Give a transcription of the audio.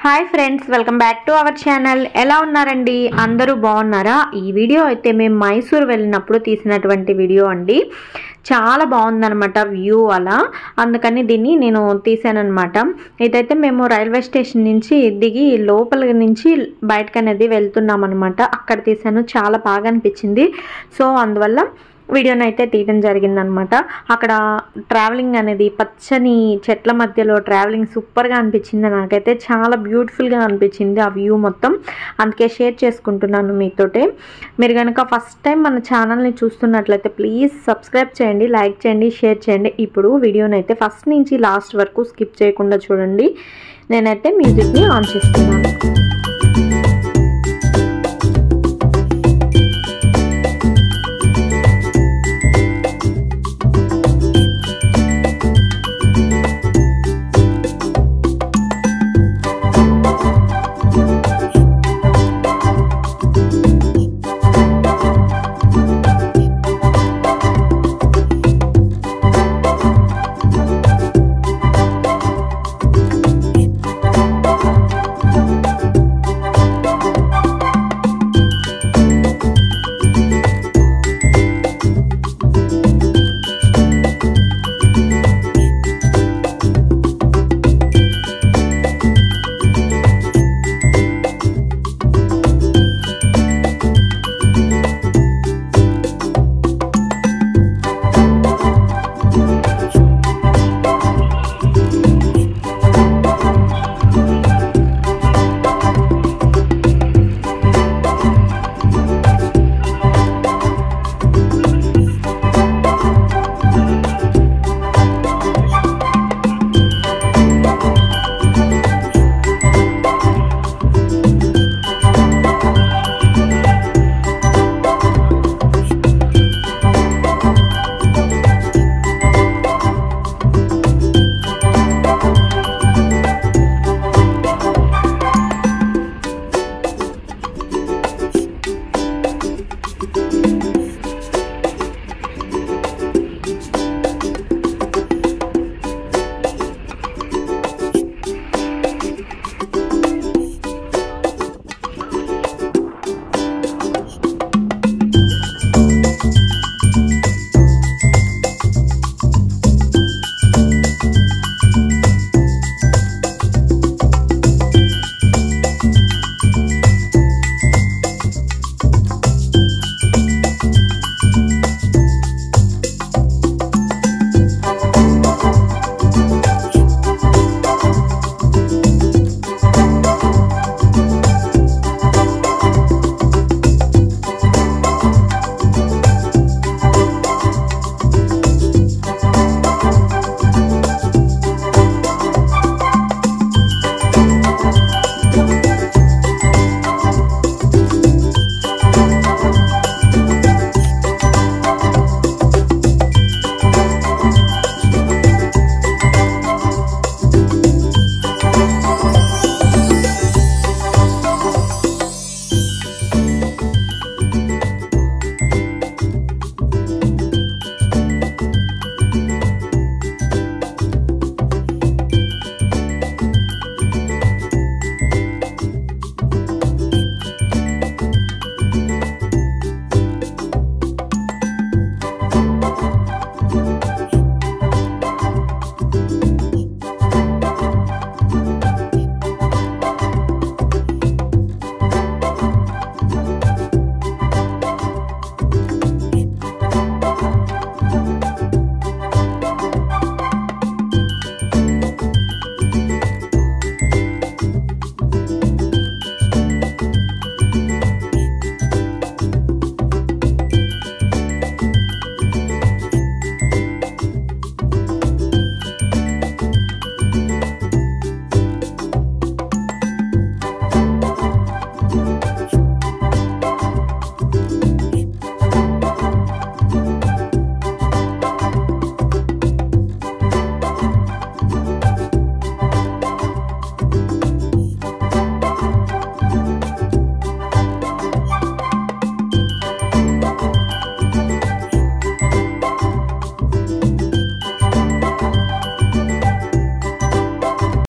hi friends welcome back to our channel ఎలా ఉన్నారండి అందరూ బాగున్నారా ఈ వీడియో అయితే మేము మైసూర్ వెళ్ళినప్పుడు తీసినటువంటి వీడియో అండి చాలా బాగుందనమాట వ్యూ అలా అందుకని దీన్ని నేను తీసానమాట ఇదైతే మేము రైల్వే స్టేషన్ నుంచి దిగి లోపల నుంచి బయటకు అనేది వెళ్తున్నాం అనమాట అక్కడ తీసాను చాలా బాగా అనిపించింది సో అందువల్ల వీడియోని అయితే తీయడం జరిగిందనమాట అక్కడ ట్రావెలింగ్ అనేది పచ్చని చెట్ల మధ్యలో ట్రావెలింగ్ సూపర్గా అనిపించింది నాకైతే చాలా బ్యూటిఫుల్గా అనిపించింది ఆ వ్యూ మొత్తం అందుకే షేర్ చేసుకుంటున్నాను మీతోటే మీరు కనుక ఫస్ట్ టైం మన ఛానల్ని చూస్తున్నట్లయితే ప్లీజ్ సబ్స్క్రైబ్ చేయండి లైక్ చేయండి షేర్ చేయండి ఇప్పుడు వీడియోని అయితే ఫస్ట్ నుంచి లాస్ట్ వరకు స్కిప్ చేయకుండా చూడండి నేనైతే మ్యూజిక్ని ఆన్ చేస్తున్నాను